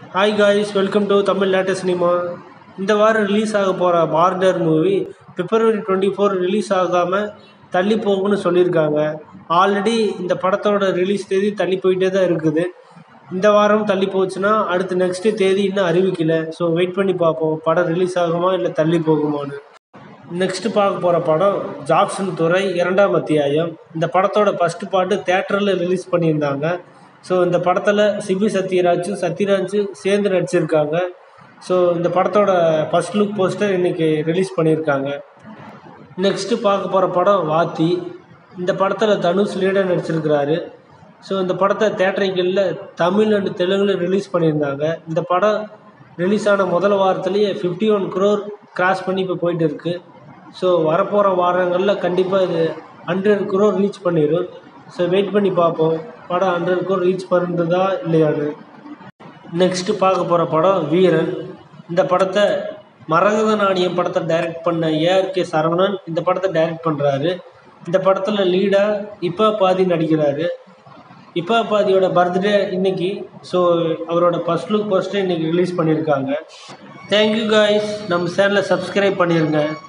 hi guys welcome to Tamil latest cinema இந்த வாரம் release ஆக போகிற border movie February twenty four release ஆகாமல் தள்ளி போகும்னு சொல்லியிருக்காங்க ஆல்ரெடி இந்த படத்தோட ரிலீஸ் தேதி தள்ளி போயிட்டே தான் இருக்குது இந்த வாரம் தள்ளி போச்சுன்னா அடுத்து நெக்ஸ்ட்டு தேதி இன்னும் அறிவிக்கல ஸோ வெயிட் பண்ணி பார்ப்போம் படம் ரிலீஸ் ஆகுமா இல்லை தள்ளி போகுமான்னு நெக்ஸ்ட்டு பார்க்க போகிற படம் ஜாக்சன் துறை இரண்டாம் அத்தியாயம் இந்த படத்தோட ஃபஸ்ட்டு பாட்டு தேட்டரில் ரிலீஸ் பண்ணியிருந்தாங்க ஸோ இந்த படத்தில் சிபி சத்யராஜும் சத்யராஜும் சேர்ந்து நடிச்சிருக்காங்க ஸோ இந்த படத்தோட ஃபஸ்ட் லுக் போஸ்டர் இன்றைக்கி ரிலீஸ் பண்ணியிருக்காங்க நெக்ஸ்ட்டு பார்க்க போகிற படம் வாத்தி இந்த படத்தில் தனுஷ் லீடர் நடிச்சிருக்கிறாரு ஸோ இந்த படத்தை தேட்டரிகளில் தமிழ் அண்ட் தெலுங்குல ரிலீஸ் பண்ணியிருந்தாங்க இந்த படம் ரிலீஸ் ஆன முதல் வாரத்துலேயே ஃபிஃப்டி ஒன் க்ரோர் கிராஸ் பண்ணி இப்போ போயிட்டு இருக்கு ஸோ வரப்போகிற வாரங்களில் கண்டிப்பாக இது ஹண்ட்ரட் க்ரோர் ரீச் பண்ணிடும் ஸோ வெயிட் பண்ணி பார்ப்போம் படம் ஹண்ட்ரட் க்ரோர் ரீச் பண்ணுறதா இல்லையான்னு நெக்ஸ்ட்டு பார்க்க போகிற படம் வீரன் இந்த படத்தை மரகத நாணயம் படத்தை டைரக்ட் பண்ண ஏஆர்கே சரவணன் இந்த படத்தை டைரக்ட் பண்ணுறாரு இந்த படத்தில் லீடாக இப்போ பாதி நடிக்கிறாரு இப்போ பாதியோட பர்த்டே இன்னைக்கு ஸோ அவரோட ஃபஸ்ட் லுக் ஃபஸ்ட்டு இன்னைக்கு ரிலீஸ் பண்ணியிருக்காங்க தேங்க்யூ காய்ஸ் நம்ம சேனலை சப்ஸ்கிரைப் பண்ணிடுங்க